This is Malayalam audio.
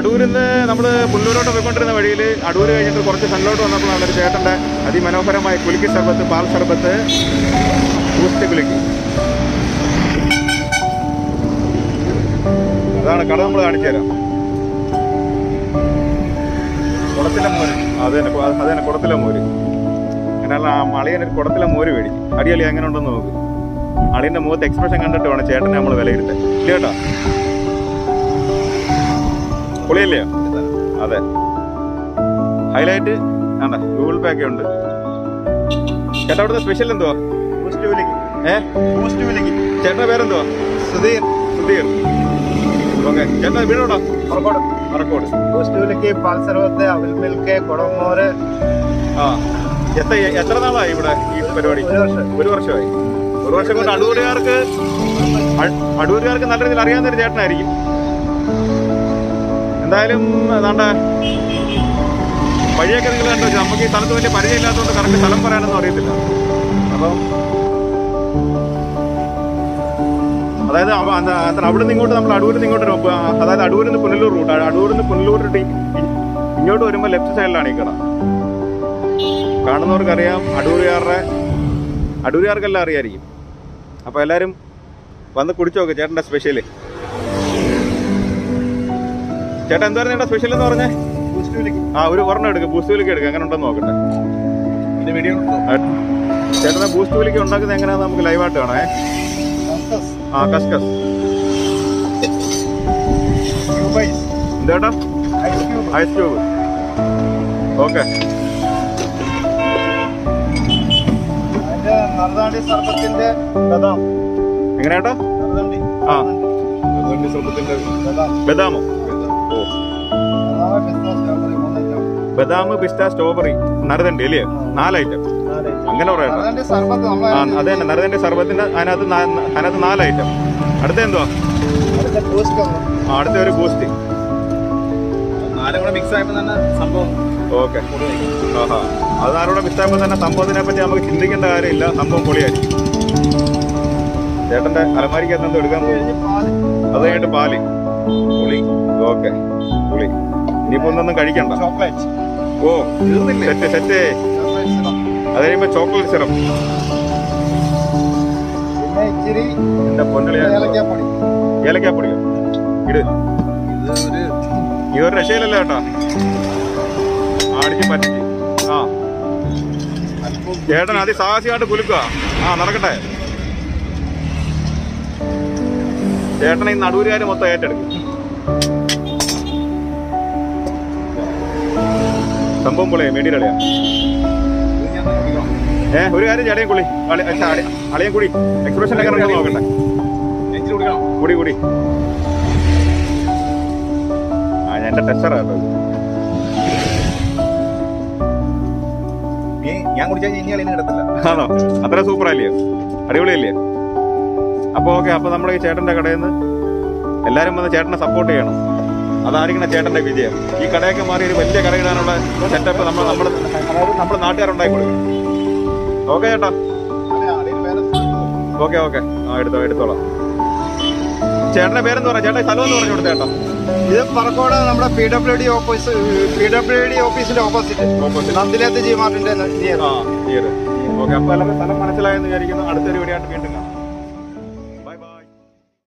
അടൂരിൽ നിന്ന് നമ്മൾ പുല്ലൂരോട്ട് പോയിക്കൊണ്ടിരുന്ന വഴിയിൽ അടൂർ കഴിഞ്ഞിട്ട് കുറച്ച് സ്ഥലത്തോട്ട് വന്നപ്പോഴാണ് ഒരു ചേട്ടൻ്റെ അതിമനോഹരമായ കുലുക്കി സർബത്ത് പാൽ സർബത്ത് ബൂസ്റ്റ് കുലുക്കി അതാണ് കട നമ്മൾ കാണിച്ചു തരാം കുടത്തിലെ മോര് അത് തന്നെ അത് തന്നെ കുടത്തിലെ മോര് അങ്ങനെയുള്ള ആ അളിയനൊരു കുടത്തിലെ മോര് മേടിക്കും അടിയളി എങ്ങനെ ഉണ്ടെന്ന് നോക്ക് അളിയൻ്റെ മുഖത്ത് എക്സ്പ്രഷൻ കണ്ടിട്ട് വേണം ചേട്ടനെ നമ്മൾ വിലയിരുത്താൻ ഇല്ല കേട്ടോ പൊളിയല്ലയോ അതെ ഹൈലൈറ്റ് ആണ്ട ഗൂഗിൾ പേ ഒക്കെ ഉണ്ട് ചേട്ടാ അവിടുത്തെ സ്പെഷ്യൽ എന്തുവാ ബൂസ്റ്റ് വിളിക്ക് ഏ ബൂസ്റ്റ് വിളിക്ക് ചേട്ടൻ്റെ പേരെന്തുവാ സുധീർ സുധീർ ഓക്കെ ചേട്ടാ വീടോടാ പറക്കോട് മറക്കോട് ബൂസ്റ്റ് വിളിക്ക് പാൽ സർവത്ത് അവിൽ മിൽക്ക് കുടമോര് ആ എത്ര എത്ര നാളായി ഇവിടെ ഈ പരിപാടി ഒരു വർഷം ഒരു വർഷമായി ഒരു വർഷം കൊണ്ട് അടൂരുകാർക്ക് അ- അടൂരുകാർക്ക് നല്ല രീതിയിൽ അറിയാവുന്ന ഒരു ചേട്ടനായിരിക്കും എന്തായാലും ഏതാണ്ട് വഴിയൊക്കെ നിങ്ങൾ കണ്ടു വെച്ചാൽ നമുക്ക് ഈ സ്ഥലത്ത് വലിയ പരിചയമില്ലാത്തതുകൊണ്ട് കറക്റ്റ് സ്ഥലം പറയാനൊന്നും അറിയത്തില്ല അപ്പം അതായത് അവ- അത- അത്ര അവിടെ നിന്ന് ഇങ്ങോട്ട് നമ്മൾ അടൂരിൽ നിന്ന് ഇങ്ങോട്ട് ഒരു ഒമ്പ- അതായത് അടൂരിൽ നിന്ന് പുനലൂർ റൂട്ട് അടൂരിൽ നിന്ന് പുനലൂർ route ഇ- ഇ- ഇങ്ങോട്ട് വരുമ്പോൾ ലെഫ്റ്റ് സൈഡിലാണ് ഈ കട കാണുന്നവർക്കറിയാം അടൂരുകാരുടെ അടൂരുകാർക്കെല്ലാം അറിയായിരിക്കും അപ്പോൾ എല്ലാവരും വന്ന് കുടിച്ചു നോക്ക് ചേട്ടൻ്റെ സ്പെഷ്യല് ചേട്ടാ എന്തായിരുന്നു ചേട്ടാ സ്പെഷ്യൽ എന്ന് പറഞ്ഞേ ബൂസ്റ്റ് വിളിക്ക് ആ ഒരു ഒരെണ്ണം എടുക്കുക ബൂസ്റ്റ് വിലിക്ക് എടുക്കുക അങ്ങനെ ഉണ്ടെന്ന് നോക്കട്ടെ ഇതിന്റെ വീഡിയോ ആ, ചേട്ടനെ ബൂസ്റ്റ് വിലിക്ക് ഉണ്ടാക്കുന്നത് എങ്ങനെയാണെന്ന് നമുക്ക് ലൈവായിട്ട് കാണാം ആ കസ്കസ് എന്താ ice cube ice cube okay അതിന്റെ നറുതാണ്ടി സർബത്തിന്റെ ബദാം എങ്ങനെയാട്ടോ നറുതാണ്ടി ആ ബദാം ബദാമോ ഓ ബദാം പിസ്ത സ്ട്രോബെറി മൂന്ന് ഐറ്റം ബദാം പിസ്ത സ്ട്രോബെറി നറുതണ്ടി അല്ലേ നാല് ഐറ്റം നാല് ഐറ്റം അങ്ങനെ പറയട്ടോ നറുതാണ്ടി സർബത്ത് ആ നമ്മളെ അത് തന്നെ നറുതണ്ടി സർബത്തിന്റെ അതിനകത്ത് നാ- അതിനകത്ത് നാല് ഐറ്റം അടുത്ത എന്തുവാ അടുത്ത ബൂസ്റ്റ് ഒന്ന് ആ, അടുത്ത ഒരു ബൂസ്റ്റ് നാലും കൂടെ മിക്സ് ആയപ്പോ തന്നെ സംഭവം ഓക്കെ ആഹാ അത് ആരോടെ മിസ്സാകുമ്പോൾ തന്നെ സംഭവത്തിനെ പറ്റി നമുക്ക് ചിന്തിക്കേണ്ട കാര്യമില്ല സംഭവം പൊളിയായിരിക്കും ചേട്ടന്റെ അലമാരിക്കകത്ത് എന്തോ എടുക്കാൻ പോയി അത് കഴിഞ്ഞിട്ട് പാല് പുളി ഓക്കെ പുളി ഇനിയിപ്പോ ഒന്നൊന്നും കഴിക്കണ്ട ചോക്ലേറ്റ് ഓ സെറ്റ് സെറ്റ് ചോക്ലേറ്റ് സിറപ്പ് അത് കഴിയുമ്പോ ചോക്ലേറ്റ് സിറപ്പ് പിന്നെ ഇച്ചിരി എന്റെ പൊന്നളിയാ ഏലക്കാപ്പൊടി ഏലക്കാപ്പൊടിയോ ഇട് ഇത് ഒരു ഈ ഒരു രക്ഷയിലല്ലോ കേട്ടോ അടിച്ച് പറ്റിച്ച് ആ ചേട്ടൻ അതിസാഹസികമായിട്ട് കുലുക്കുക ആ നടക്കട്ടെ ചേട്ടൻ ഈ നടൂരുകാർ മൊത്തം ഏറ്റെടുക്കും സംഭവം പൊളിയാ മേടിയിലളിയാ ഇത് ഞാൻ കുടിക്കണം ഏ ഒരു കാര്യം ചേട്ടൻ കുളി അളി- അച്ഛാ, അളി- അളിയൻ കുടി എക്സ്പ്രഷൻ ഒക്കെ ഉണ്ടോ നോക്കട്ടെ ഇച്ചിരി കുടിക്കണം കുടി കുടി ആ ഞാൻ എന്റെ ടെസ്റ്ററാ കേട്ടോ ഇത്. നീ ഞാൻ കുടിച്ചാൽ ഇനി അളിനെ കിടത്തില്ല ആണോ അത്ര സൂപ്പർ അല്ലയോ അടിപൊളിയല്ലേ അപ്പോൾ ഓക്കെ അപ്പോൾ നമ്മൾ ഈ ചേട്ടൻ്റെ കടയിൽ നിന്ന് എല്ലാവരും വന്ന് ചേട്ടനെ സപ്പോർട്ട് ചെയ്യണം അതായിരിക്കണം ചേട്ടൻ്റെ വിജയം ഈ കടയൊക്കെ മാറി ഒരു വലിയ കടയിടാനുള്ള സെറ്റപ്പ് നമ്മൾ നമ്മൾ അതായത് നമ്മൾ നാട്ടുകാരുണ്ടാക്കി കൊടുക്കും ഓക്കെ ചേട്ടാ അളിന് വേറെ ഓക്കെ ഓക്കെ ആ എടുത്തോ എടുത്തോളാം ചേട്ടൻ്റെ പേരെന്ന് പറയാം ചേട്ടാ ഈ സ്ഥലം എന്ന് പറഞ്ഞു കൊടുത്തേട്ടാ ഇത് പറക്കോട് നമ്മുടെ P W D office P W D ഓഫീസിന്റെ ഓപ്പോസിറ്റ് ഓപ്പോസിറ്റ് നന്ദിലത്ത് ജി മാർട്ടിന്റെ നിയർ ആ ഓക്കെ അപ്പോൾ എല്ലാവരും സ്ഥലം മനസ്സിലായെന്ന് വിചാരിക്കുന്നു അടുത്തൊരു വീഡിയോ ആയിട്ട് വീണ്ടും കാണാം